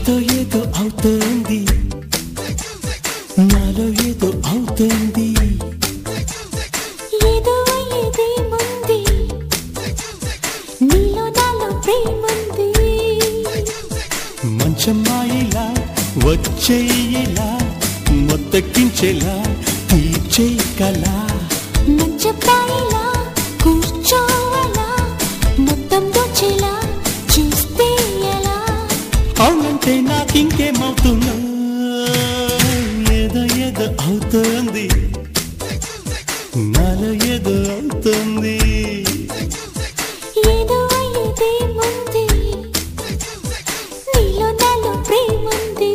ఏదో ఏదో అవుతోంది నాలో ఏదో అవుతోంది ఏదో అయ్యేదేముంది నీలో నాలో ప్రేముంది మంచమ్మాయిలా వచ్చేయలా మొత్తకించేలా తీర్చే కలా మంచపాయిలా కూర్చోవాలా మొత్తం దోచేలా చూస్తే ఎలా అవునంటే నాకింకేమవుతున్నా ఏదో ఏదో అవుతోంది నాలో ఏదో అవుతుంది ఏదో అయ్యేదేముంది నీలో నాలో ప్రేముంది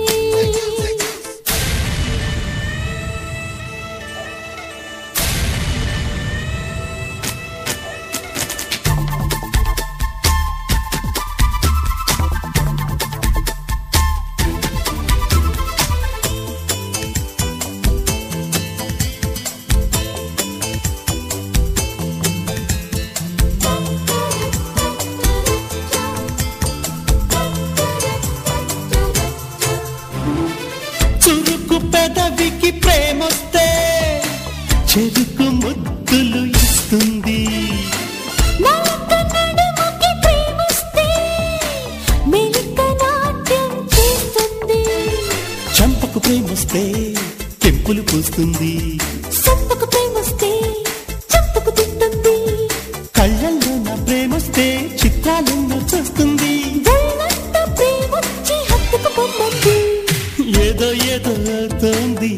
చురుకు పెదవికి ప్రేమొస్తే చెరుకు ముద్దులు ఇస్తుంది నలక నడుముకి ప్రేమిస్తే మెలిక నాట్యం చేస్తుంది చంపకు ప్రేమొస్తే తెంపులు పూస్తుంది సొంతకు ప్రేమిస్తే చంపకు తింటుంది కళ్ళల్లో నా ప్రేమొస్తే చిత్రాలెన్నో చూస్తుంది ఒళ్ళంతా ప్రేమొచ్చి హత్తుకు పొమ్మంది ఏదో ఏదో అవుతోంది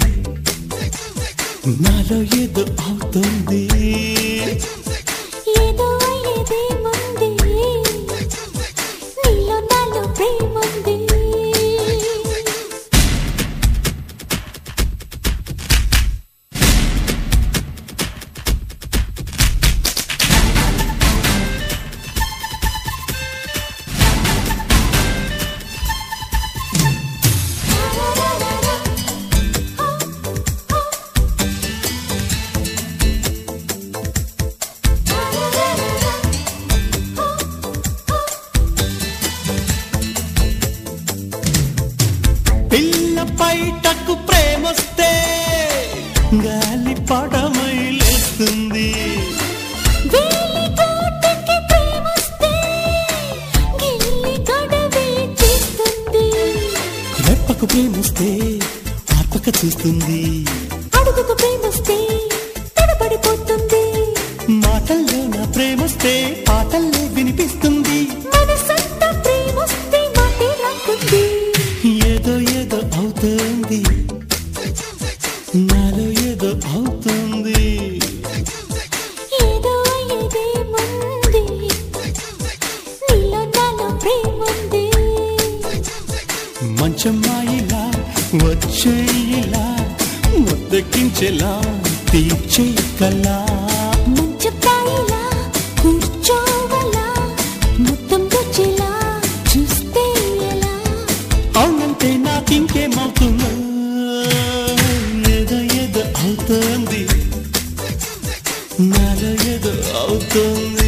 నాలో ఏదో అవుతోంది ఏదో అయ్యేదేముంది నీలో నాలో ప్రేముంది పిల్ల పైటకు ప్రేమొస్తే గాలి పడమై లేస్తుంది వేలి కోటకి ప్రేమొస్తే గిల్లి గొడవే చేస్తుంది రెప్పకు ప్రేమొస్తే ఆర్పక చూస్తుంది అడుగుకు ప్రేమొస్తే తడబడిపోతుంది మాటల్లో నా ప్రేమొస్తే పాటల్లో వినిపిస్తుంది మనసంతా ప్రేమొస్తే మాటే రాకుంది ఏదో ఏదో అవుతోంది నాలో ఏదో అవుతుంది ఏదో అయ్యేదేముంది నీలో నాలో ప్రేముంది మంచమ్మాయిలా వచ్చేయిలా ముద్దకించేలా తీర్చే కలా మంచపాయిలా కూర్చోవలా మొత్తం దొచ్చేలా చూస్తే ఎలా అవునంటే నాకింకేమవుతుందో ఏదో ఏదో అవుతోంది నాలో ఏదో అవుతోంది